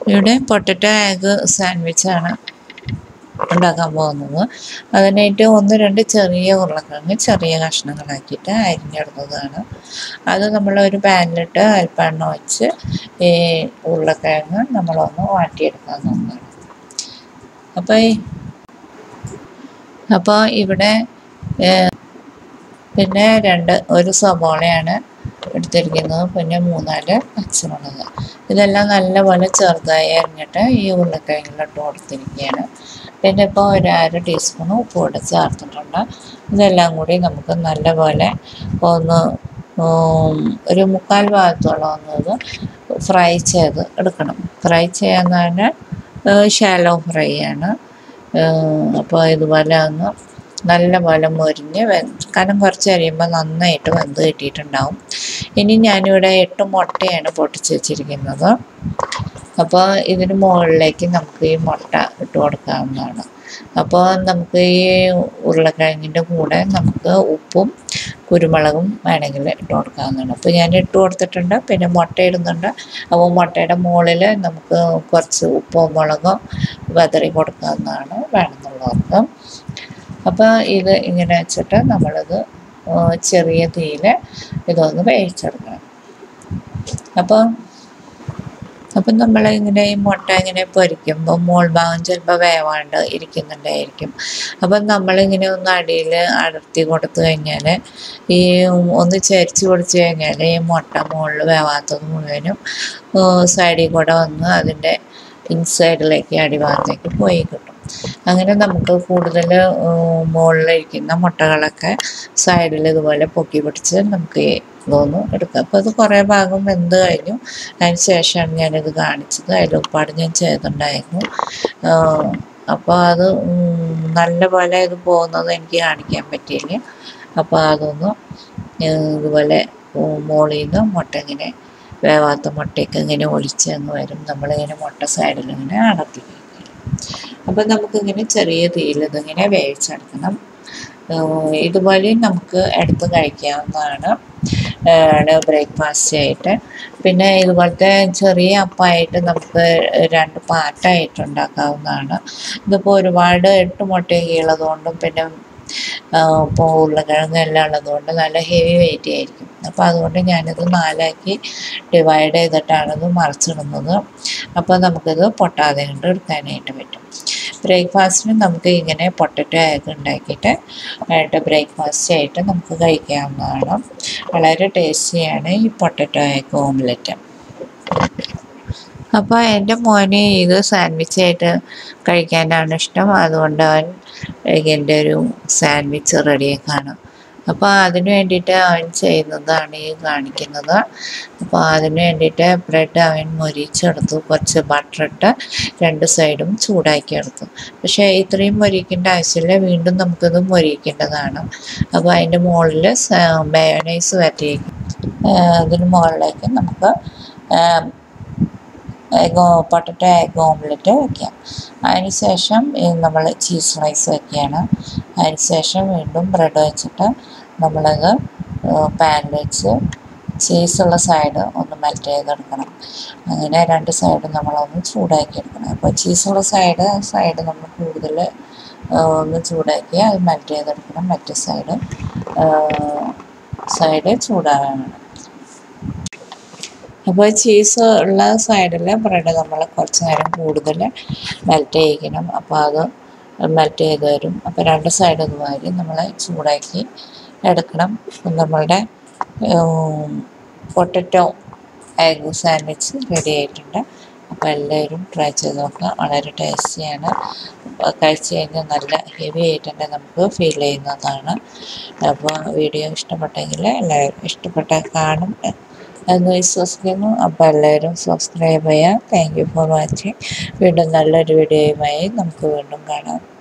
ഇവിടെ potato egg സാൻഡ്വിച്ചാണ് ഉണ്ടാക്കാൻ പോകുന്നത് അതിനായിട്ട് ഒന്ന് രണ്ട് ചെറിയ ഉരുളക്കിഴങ്ങ് ചെറിയ കഷ്ണങ്ങളാക്കിയിട്ട് അരിഞ്ഞെടുത്തതാണ് അത് നമ്മൾ ഒരു പാനിലിട്ട് അല്പം എണ്ണ വെച്ച് ഈ ഉരുളക്കിഴങ്ങ് നമ്മളൊന്ന് വാട്ടിയെടുക്കാൻ നോക്കണം അപ്പോൾ ഈ അപ്പോൾ ഇവിടെ ഏഹ്, പിന്നെ രണ്ട് ഒരു സബോളയാണ് എടുത്തിരിക്കുന്നത് പിന്നെ മൂന്നാല് പച്ചമുളക് ഇതെല്ലാം നല്ലപോലെ ചെറുതായി അരിഞ്ഞിട്ട് ഈ ഉരുളക്കിഴങ്ങിലിട്ട് കൊടുത്തിരിക്കുകയാണ് പിന്നെ ഇപ്പോൾ ഒരു അര ടീസ്പൂൺ ഉപ്പ് കൂടെ ചേർത്തിട്ടുണ്ട് ഇതെല്ലാം കൂടി നമുക്ക് നല്ലപോലെ ഒന്ന് ഉം, ഒരു മുക്കാൽ ഭാഗത്തോളം ഒന്നത് ഫ്രൈ ചെയ്ത് എടുക്കണം ഫ്രൈ ചെയ്യാന്ന് പറഞ്ഞാൽ ഷാലോ ഫ്രൈ ആണ് അപ്പോൾ ഇതുപോലെ ഒന്ന് നല്ലപോലെ മൊരിഞ്ഞ് വെ കനം കുറച്ച് കഴിയുമ്പോൾ നന്നായിട്ട് വെന്ത് കിട്ടിയിട്ടുണ്ടാവും ഇനി ഞാനിവിടെ എട്ട് മുട്ടയാണ് പൊട്ടിച്ച് വെച്ചിരിക്കുന്നത് അപ്പോൾ ഇതിന് മുകളിലേക്ക് നമുക്ക് ഈ മുട്ട ഇട്ട് കൊടുക്കാവുന്നതാണ് അപ്പോൾ നമുക്ക് ഈ ഉരുളക്കിഴങ്ങിൻ്റെ കൂടെ നമുക്ക് ഉപ്പും കുരുമുളകും വേണമെങ്കിൽ ഇട്ട് കൊടുക്കാവുന്നതാണ് അപ്പോൾ ഞാൻ ഇട്ട് കൊടുത്തിട്ടുണ്ട് പിന്നെ മുട്ട ഇടുന്നുണ്ട് അപ്പോൾ മുട്ടയുടെ മുകളിൽ നമുക്ക് കുറച്ച് ഉപ്പോ മുളകോ വെതറി കൊടുക്കാവുന്നതാണ് വേണമെന്നുള്ളവർക്ക് അപ്പോൾ ഇത് ഇങ്ങനെ വെച്ചിട്ട് നമ്മളിത് ആ, ചെറിയ തീയിൽ ഇതൊന്ന് വേവിച്ചെടുക്കണം അപ്പോൾ അപ്പം നമ്മൾ ഇങ്ങനെ ഈ മുട്ട ഇങ്ങനെ പൊരിക്കുമ്പോൾ മോൾ ഭാഗം ചിലപ്പോൾ വേവാണ്ട് ഇരിക്കുന്നുണ്ടായിരിക്കും അപ്പം നമ്മളിങ്ങനെ ഒന്ന് അടിയിൽ അടർത്തി കൊടുത്തു കഴിഞ്ഞാൽ ഈ ഒന്ന് ചരിച്ച് പൊടിച്ച് കഴിഞ്ഞാൽ ഈ മുട്ട മുകളിൽ വേവാത്തത് മുഴുവനും സൈഡിൽ കൂടെ വന്ന് അതിൻ്റെ ഇൻസൈഡിലേക്ക് അടിഭാഗത്തേക്ക് പോയി കിട്ടും അങ്ങനെ നമുക്ക് കൂടുതൽ മുകളിലിരിക്കുന്ന മുട്ടകളൊക്കെ സൈഡിൽ ഇതുപോലെ പൊക്കി പിടിച്ച് നമുക്ക് ഇതൊന്ന് എടുക്കാം അപ്പോൾ അത് കുറേ ഭാഗം വെന്ത് കഴിഞ്ഞു അതിന് ശേഷമാണ് ഞാനിത് കാണിച്ചത് അതിൽ ഉപ്പാട് ഞാൻ ചെയ്തിട്ടുണ്ടായിരുന്നു അപ്പോൾ അത് ഉം, നല്ല പോലെ ഇത് പോകുന്നത് എനിക്ക് കാണിക്കാൻ പറ്റിയില്ല അപ്പോൾ അതൊന്ന് ഏഹ്, ഇതുപോലെ മുകളിൽ നിന്ന് മുട്ട ഇങ്ങനെ വേവാത്ത മുട്ടയൊക്കെ ഇങ്ങനെ ഒലിച്ച് അങ്ങ് വരും നമ്മളിങ്ങനെ മുട്ട സൈഡിൽ ഇങ്ങനെ അടത്തി വയ്ക്കും അപ്പം നമുക്കിങ്ങനെ ചെറിയ തീയിൽ ഇതിങ്ങനെ വേവിച്ചെടുക്കണം ഏഹ് ഇതുപോലെ നമുക്ക് എടുത്ത് കഴിക്കാവുന്നതാണ് ബ്രേക്ക്ഫാസ്റ്റ് ആയിട്ട് പിന്നെ ഇതുപോലത്തെ ചെറിയ അപ്പമായിട്ട് നമുക്ക് രണ്ട് പാർട്ടായിട്ട് ഉണ്ടാക്കാവുന്നതാണ് ഇതിപ്പോൾ ഒരുപാട് എട്ട് മുട്ടയൊക്കെ ഉള്ളതുകൊണ്ടും പിന്നെ ഇപ്പോൾ ഉരുളക്കിഴങ്ങ് എല്ലാം ഉള്ളതുകൊണ്ട് നല്ല ഹെവി വെയിറ്റ് ആയിരിക്കും അപ്പോൾ അതുകൊണ്ട് ഞാനിത് നാലാക്കി ഡിവൈഡ് ചെയ്തിട്ടാണിത് മറിച്ചിടുന്നത് അപ്പോൾ നമുക്കിത് പൊട്ടാതെ കൊണ്ട് എടുക്കാനായിട്ട് പറ്റും ബ്രേക്ക്ഫാസ്റ്റിന് നമുക്ക് ഇങ്ങനെ പൊട്ടറ്റോ എഗ് ഉണ്ടാക്കിയിട്ട് ആയിട്ട് ബ്രേക്ക്ഫാസ്റ്റ് ആയിട്ട് നമുക്ക് കഴിക്കാവുന്നതാണ് വളരെ ടേസ്റ്റിയാണ് ഈ പൊട്ടറ്റോ എഗ് ഓംലെറ്റ് അപ്പോൾ എൻ്റെ മോന് ഇത് സാൻഡ്വിച്ച് ആയിട്ട് കഴിക്കാനാണ് ഇഷ്ടം അതുകൊണ്ട് അവൻ എൻ്റെ ഒരു സാൻഡ്വിച്ച് റെഡിയാക്കാണ് അപ്പോൾ അതിന് വേണ്ടിയിട്ട് അവൻ ചെയ്യുന്നതാണ് ഈ കാണിക്കുന്നത് അപ്പോൾ അതിന് വേണ്ടിയിട്ട് ബ്രെഡ് അവൻ മൊരിച്ചെടുത്തു കുറച്ച് ബട്ടർ ഇട്ട് രണ്ട് സൈഡും ചൂടാക്കി എടുത്തു പക്ഷേ ഇത്രയും മൊരിക്കേണ്ട ആവശ്യമില്ല വീണ്ടും നമുക്കിത് മൊരിക്കേണ്ടതാണ് അപ്പോൾ അതിൻ്റെ മുകളിൽ മയോനൈസ് വരട്ടി അതിന് മുകളിലേക്ക് നമുക്ക് എഗ് പൊട്ടറ്റോ എഗ് ഓംലെറ്റ് വയ്ക്കാം അതിന് ശേഷം നമ്മൾ ചീസ് റൈസ് വയ്ക്കുകയാണ് അതിന് ശേഷം വീണ്ടും ബ്രെഡ് വെച്ചിട്ട് നമ്മളത് പാനിൽ വെച്ച് ചീസുള്ള സൈഡ് ഒന്ന് മെൽറ്റ് ചെയ്തെടുക്കണം അങ്ങനെ രണ്ട് സൈഡും നമ്മളൊന്ന് ചൂടാക്കി എടുക്കണം അപ്പോൾ ചീസുള്ള സൈഡ് സൈഡ് നമ്മൾ കൂടുതൽ ഒന്ന് ചൂടാക്കി അത് മെൽറ്റ് ചെയ്തെടുക്കണം മറ്റേ സൈഡ് സൈഡ് ചൂടാകാൻ വേണം അപ്പോൾ ചീസ് ഉള്ള സൈഡിൽ ബ്രെഡ് നമ്മൾ കുറച്ച് നേരം കൂടുതൽ മെൽറ്റ് ചെയ്യിക്കണം അപ്പോൾ അത് മെൽറ്റ് ചെയ്ത് വരും അപ്പോൾ രണ്ട് സൈഡ് ഇതുമാതിരി നമ്മൾ ചൂടാക്കി എടുക്കണം നമ്മളുടെ പൊട്ടറ്റോ എഗ് സാൻഡ്വിച്ച് റെഡി ആയിട്ടുണ്ട് അപ്പോൾ എല്ലാവരും ട്രൈ ചെയ്ത് നോക്കുക വളരെ ടേസ്റ്റിയാണ് കഴിച്ച് കഴിഞ്ഞാൽ നല്ല ഹെവി ആയിട്ട് തന്നെ നമുക്ക് ഫീൽ ചെയ്യുന്നതാണ് അപ്പോൾ വീഡിയോ ഇഷ്ടപ്പെട്ടെങ്കിൽ എല്ലാവരും ഇഷ്ടപ്പെട്ട കാണും എന്ന് വിശ്വസിക്കുന്നു അപ്പോൾ എല്ലാവരും സബ്സ്ക്രൈബ് ചെയ്യുക താങ്ക് യു ഫോർ വാച്ചിങ് വീണ്ടും നല്ലൊരു വീഡിയോയുമായി നമുക്ക് വീണ്ടും കാണാം